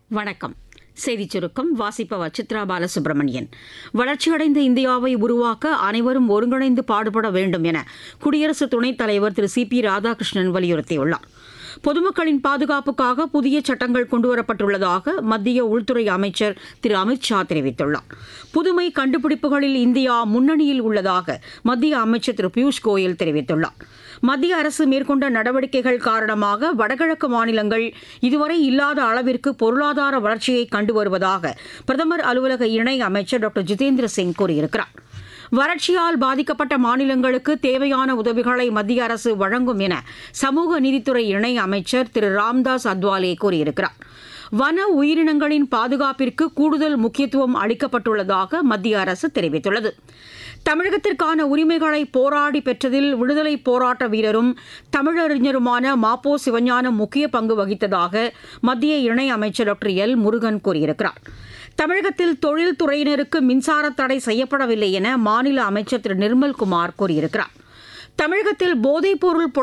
வணக்கம் செய்திச் சுருக்கம் வாசிப்பவர் சித்ரா பாலசுப்ரமணியன் வளர்ச்சியடைந்த இந்தியாவை உருவாக்க அனைவரும் ஒருங்கிணைந்து பாடுபட வேண்டும் என குடியரசு துணைத் தலைவர் திரு சி பி ராதாகிருஷ்ணன் வலியுறுத்தியுள்ளார் பொதுமக்களின் பாதுகாப்புக்காக புதிய சட்டங்கள் கொண்டுவரப்பட்டுள்ளதாக மத்திய உள்துறை அமைச்சர் திரு அமித் ஷா தெரிவித்துள்ளார் புதுமை கண்டுபிடிப்புகளில் இந்தியா முன்னணியில் உள்ளதாக மத்திய அமைச்சர் திரு பியூஷ் கோயல் தெரிவித்துள்ளார் மத்திய அரசு மேற்கொண்ட நடவடிக்கைகள் காரணமாக வடகிழக்கு மாநிலங்கள் இதுவரை இல்லாத அளவிற்கு பொருளாதார வளர்ச்சியை கண்டு வருவதாக பிரதமர் அலுவலக இணை அமைச்சர் டாக்டர் ஜிதேந்திர சிங் கூறியிருக்கிறார் வறட்சியால் பாதிக்கப்பட்ட மாநிலங்களுக்கு தேவையான உதவிகளை மத்திய அரசு வழங்கும் என சமூக நீதித்துறை இணை அமைச்சர் திரு ராம்தாஸ் அத்வாலே கூறியிருக்கிறார் வன உயிரினங்களின் பாதுகாப்பிற்கு கூடுதல் முக்கியத்துவம் அளிக்கப்பட்டுள்ளதாக மத்திய அரசு தெரிவித்துள்ளது தமிழகத்திற்கான உரிமைகளை போராடி பெற்றதில் விடுதலை போராட்ட வீரரும் தமிழறிஞருமான மாப்போ சிவஞானம் முக்கிய பங்கு வகித்ததாக மத்திய இணை அமைச்சர் டாக்டர் எல் முருகன் கூறியிருக்கிறார் தமிழகத்தில் தொழில்துறையினருக்கு மின்சார தடை செய்யப்படவில்லை என மாநில அமைச்சர் திரு நிர்மல்குமார் கூறியிருக்கிறார் தமிழகத்தில் போதைப்பொருள்